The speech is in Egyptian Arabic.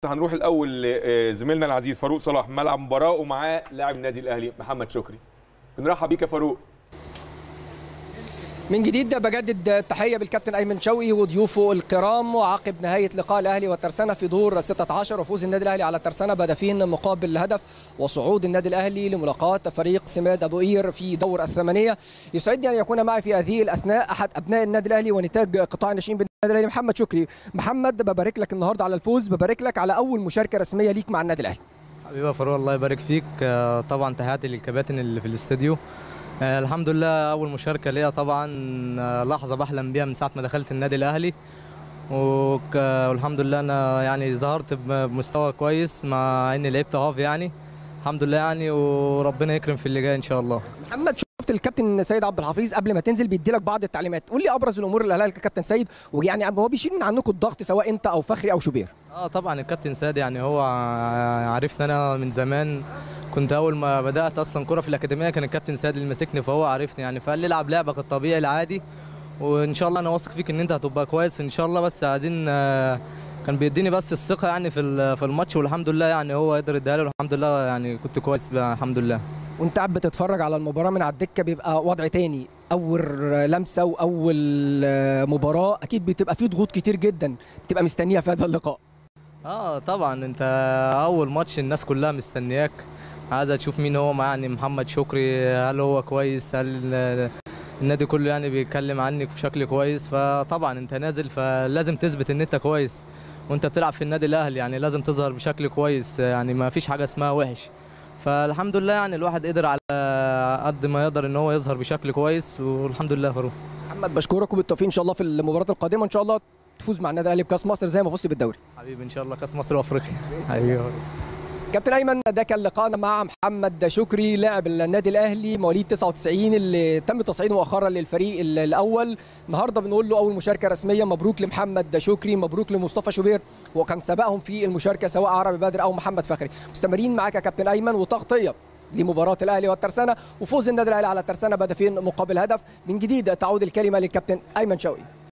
هنروح الاول لزميلنا العزيز فاروق صلاح ملعب مباراه ومعاه لاعب النادي الاهلي محمد شكري بنرحب بيك يا فاروق من جديد بجدد التحيه بالكابتن ايمن شوقي وضيوفه الكرام وعقب نهايه لقاء الاهلي والترسانه في دور 16 وفوز النادي الاهلي على الترسانه بهدفين مقابل هدف وصعود النادي الاهلي لملاقاه فريق سماد ابو قير في دور الثمانيه يسعدني ان يكون معي في هذه الاثناء احد ابناء النادي الاهلي ونتاج قطاع الناشئين بالنادي الاهلي محمد شكري محمد ببارك لك النهارده على الفوز ببارك لك على اول مشاركه رسميه ليك مع النادي الاهلي حبيبي يا فاروق الله يبارك فيك آه، طبعا تحياتي للكباتن اللي في الاستوديو آه، الحمد لله اول مشاركه ليا طبعا آه، لحظه بحلم بيها من ساعه ما دخلت النادي الاهلي وك- والحمد لله انا يعني ظهرت بمستوى كويس مع اني لعبت هاف يعني الحمد لله يعني وربنا يكرم في اللي جاي ان شاء الله محمد شفت الكابتن سيد عبد الحفيظ قبل ما تنزل بيدي لك بعض التعليمات قول لي ابرز الامور اللي قالها لك الكابتن سيد ويعني هو بيشيل من عنكم الضغط سواء انت او فخري او شوبير اه طبعا الكابتن ساد يعني هو ع- عارفني انا من زمان كنت اول ما بدات اصلا كره في الاكاديميه كان الكابتن ساد اللي ماسكني فهو عارفني يعني فقال لي العب لعبك الطبيعي العادي وان شاء الله انا واثق فيك ان انت هتبقى كويس ان شاء الله بس عايزين آه، كان بيديني بس الثقه يعني في ال- في الماتش والحمد لله يعني هو قدر يديها لي والحمد لله يعني كنت كويس بقى الحمد لله وانت قاعد بتتفرج على المباراه من على الدكه بيبقى وضع تاني اول لمسه واول مباراه اكيد بتبقى فيه ضغوط كتير جدا بتبقى مستنيها في هذا اللقاء اه طبعا انت اول ماتش الناس كلها مستنياك عايزه تشوف مين هو يعني محمد شكري هل هو كويس هل النادي كله يعني بيتكلم عنك بشكل كويس فطبعا انت نازل فلازم تثبت ان انت كويس وانت بتلعب في النادي الاهلي يعني لازم تظهر بشكل كويس يعني ما فيش حاجه اسمها وحش فالحمد لله يعني الواحد قدر على قد ما يقدر ان هو يظهر بشكل كويس والحمد لله فاروق محمد بشكرك وبالتوفيق ان شاء الله في المباراه القادمه ان شاء الله تفوز مع النادي الاهلي بكاس مصر زي ما فزت بالدوري حبيبي ان شاء الله كاس مصر وافريقيا حبيبي كابتن ايمن ده كان لقاءنا مع محمد شكري لاعب النادي الاهلي مواليد 99 اللي تم تصعيده مؤخرا للفريق ال- الاول النهارده بنقول له اول مشاركه رسميه مبروك لمحمد شكري مبروك لمصطفى شوبير وكان سبقهم في المشاركه سواء عربي بدر او محمد فخري مستمرين معاك يا كابتن ايمن وتغطيه لمباراة الأهلي والترسانة وفوز النادي الأهلي على الترسانة بهدفين مقابل هدف من جديد تعود الكلمة للكابتن أيمن شوقي